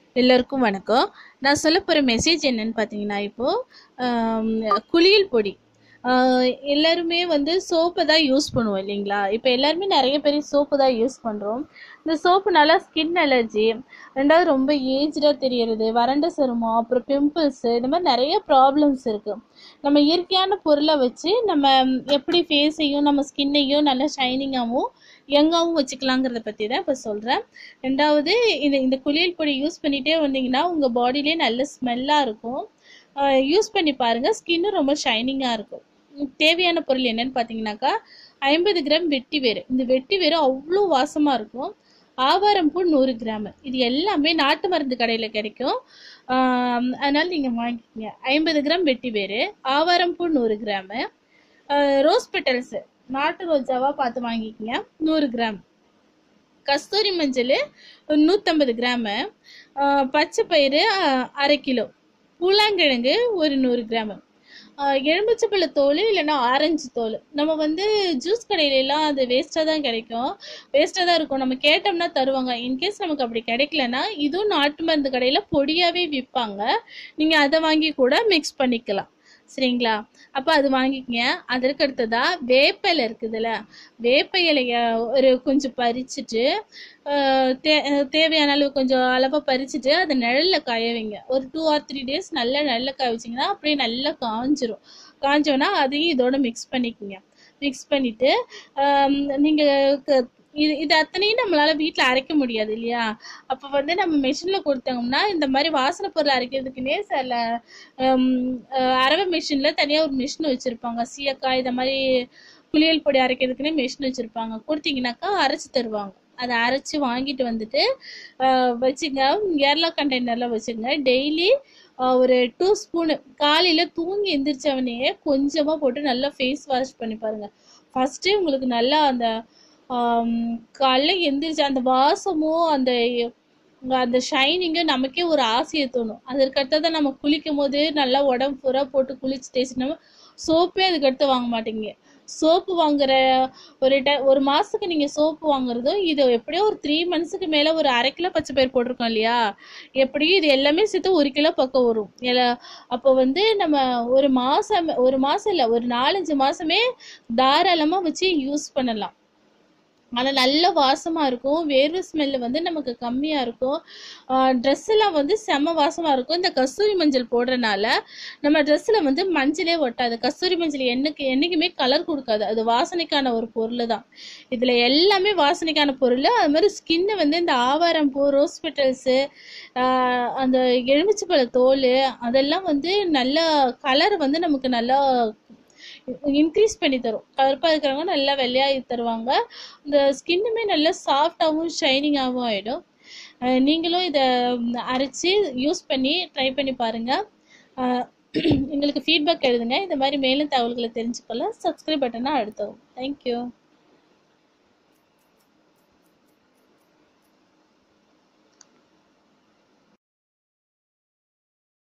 எல்லோருக்கும் வணக்கம் நான் சொல்ல போகிற மெசேஜ் என்னன்னு பார்த்தீங்கன்னா இப்போது குளியல் பொடி ஆஹ் எல்லாருமே வந்து சோப்பை தான் யூஸ் பண்ணுவோம் இல்லைங்களா இப்போ எல்லாருமே நிறைய பேர் சோப்பு தான் யூஸ் பண்ணுறோம் இந்த சோப்புனால ஸ்கின் அலர்ஜி ரெண்டாவது ரொம்ப ஏஜ்டாக தெரியறது வறண்ட சருமம் அப்புறம் பிம்பிள்ஸு இந்த மாதிரி நிறைய ப்ராப்ளம்ஸ் இருக்குது நம்ம இயற்கையான பொருளை வச்சு நம்ம எப்படி ஃபேஸையும் நம்ம ஸ்கின்னையும் நல்லா ஷைனிங்காகவும் யங்காகவும் வச்சுக்கலாங்கிறத பற்றி தான் இப்போ சொல்கிறேன் ரெண்டாவது இந்த இந்த குளியல் பொடி யூஸ் பண்ணிகிட்டே வந்தீங்கன்னா உங்கள் பாடியிலே நல்ல ஸ்மெல்லாக இருக்கும் யூஸ் பண்ணி பாருங்கள் ஸ்கின்னும் ரொம்ப ஷைனிங்காக இருக்கும் உம் தேவையான பொருள் என்னன்னு பார்த்தீங்கன்னாக்கா ஐம்பது கிராம் வெட்டி வேறு இந்த வெட்டி வேறு அவ்வளோ வாசமாக இருக்கும் ஆவாரம்பூ நூறு கிராம் இது எல்லாமே நாட்டு மருந்து கடையில் கிடைக்கும் ஆம், அதனால நீங்கள் வாங்கிக்கோங்க ஐம்பது கிராம் வெட்டி வேறு ஆவாரம்பூ நூறு கிராமு ரோஸ் பெட்டல்ஸு நாட்டு ரோஜாவாக பார்த்து வாங்கிக்கோங்க நூறு கிராம் கஸ்தூரி மஞ்சள் ஒரு நூற்றம்பது கிராமு ஆஹ் பச்சை பயிறு ஆஹ் அரை கிலோ பூலாங்கிழங்கு ஒரு நூறு கிராமு எலுமிச்சப்பழ தோல் இல்லைன்னா ஆரஞ்சு தோல் நம்ம வந்து ஜூஸ் கடையிலலாம் அது வேஸ்ட்டாக தான் கிடைக்கும் வேஸ்ட்டாக தான் இருக்கும் நம்ம கேட்டோம்னா தருவாங்க இன்கேஸ் நமக்கு அப்படி கிடைக்கலனா இதுவும் நாட்டு மருந்து கடையில் பொடியாகவே விற்பாங்க நீங்கள் அதை வாங்கி கூட மிக்ஸ் பண்ணிக்கலாம் சரிங்களா அப்போ அது வாங்கிக்கங்க அதற்கு அடுத்ததா வேப்ப இலை இருக்குதுல்ல வேப்ப இலைய ஒரு கொஞ்சம் பறிச்சுட்டு ஆஹ் தே- தேவையான அளவு கொஞ்சம் அளவாக பறிச்சுட்டு அதை நிழல்ல காய வைங்க ஒரு டூ ஆர் த்ரீ டேஸ் நல்லா நிழல்ல காய வச்சிங்கன்னா அப்படியே நல்லா காஞ்சிரும் காஞ்சோன்னா அதையும் இதோட மிக்ஸ் பண்ணிக்கோங்க மிக்ஸ் பண்ணிட்டு ஆம், நீங்க க- இது இது அத்தனையும் நம்மளால வீட்ல அரைக்க முடியாது இல்லையா அப்ப வந்து நம்ம மெஷின்ல கொடுத்தோம்னா இந்த மாதிரி வாசனை பொருள் அரைக்கிறதுக்குன்னே சில ஹம், அஹ், அரவை மிஷின்ல தனியா ஒரு மிஷின் வச்சிருப்பாங்க சீயக்காய் இந்த மாதிரி குளியல் பொடி அரைக்கிறதுக்குன்னே மிஷின் வச்சிருப்பாங்க கொடுத்தீங்கன்னாக்கா அரைச்சு தருவாங்க அதை அரைச்சு வாங்கிட்டு வந்துட்டு ஆஹ், வச்சுங்க ஏர்லா கண்டெய்னர்ல வச்சுங்க டெய்லி ஒரு டூ ஸ்பூனு காலையில தூங்கி எந்திரிச்சவனே கொஞ்சமா போட்டு நல்லா ஃபேஸ் வாஷ் பண்ணி பாருங்க ஃபர்ஸ்டே உங்களுக்கு நல்லா அந்த ஆம், காலைல எந்திரிச்சு அந்த வாசமும் அந்த அந்த ஷைனிங்கும் நமக்கே ஒரு ஆசையை தோணும் அதற்கு அடுத்ததான் நம்ம குளிக்கும் போது நல்லா உடம்பு பூரா போட்டு குளிச்சு தேய்ச்சினோம் சோப்பே அதுக்கு அடுத்து வாங்க மாட்டீங்க சோப்பு வாங்குற ஒரு டை ஒரு மாசத்துக்கு நீங்க சோப்பு வாங்குறதும் இது எப்படியோ ஒரு த்ரீ மந்த்ஸுக்கு மேல ஒரு அரை கிலோ பச்சை பயிர் போட்டிருக்கோம் இல்லையா எப்படியும் இது எல்லாமே சேர்த்து ஒரு கிலோ பக்கம் வரும் எல- அப்போ வந்து நம்ம ஒரு மாசம் ஒரு மாசம் இல்ல ஒரு நாலஞ்சு மாசமே தாராளமா வச்சு யூஸ் பண்ணலாம் ஆனால் நல்ல வாசமாக இருக்கும் வேர்வை ஸ்மெல்லு வந்து நமக்கு கம்மியாக இருக்கும் ட்ரெஸ் எல்லாம் வந்து செம வாசமாக இருக்கும் இந்த கஸ்தூரி மஞ்சள் போடுறனால நம்ம ட்ரெஸ்ஸில் வந்து மஞ்சளே ஒட்டாது கஸ்தூரி மஞ்சள் என்னைக்கு என்றைக்குமே கலர் கொடுக்காது அது வாசனைக்கான ஒரு பொருள் தான் இதில் எல்லாமே வாசனைக்கான பொருள் அது மாதிரி ஸ்கின்னை வந்து இந்த ஆவாரம் பூ ரோஸ் பெட்டல்ஸு அந்த எலுமிச்சைப்பழ தோல் அதெல்லாம் வந்து நல்ல கலர் வந்து நமக்கு நல்லா இன்க்ரீஸ் பண்ணி தரும் கருப்பாக இருக்கிறவங்க நல்லா வெள்ளையாக தருவாங்க இந்த ஸ்கின்னுமே நல்லா சாஃப்டாகவும் ஷைனிங்காகவும் ஆகிடும் நீங்களும் இதை அரைச்சி யூஸ் பண்ணி ட்ரை பண்ணி பாருங்கள் எங்களுக்கு ஃபீட்பேக் எழுதுங்க இந்த மாதிரி மேலும் தகவல்களை தெரிஞ்சுக்கொள்ள சப்ஸ்கிரைப் பட்டனை அழுத்தவும் தேங்க்யூ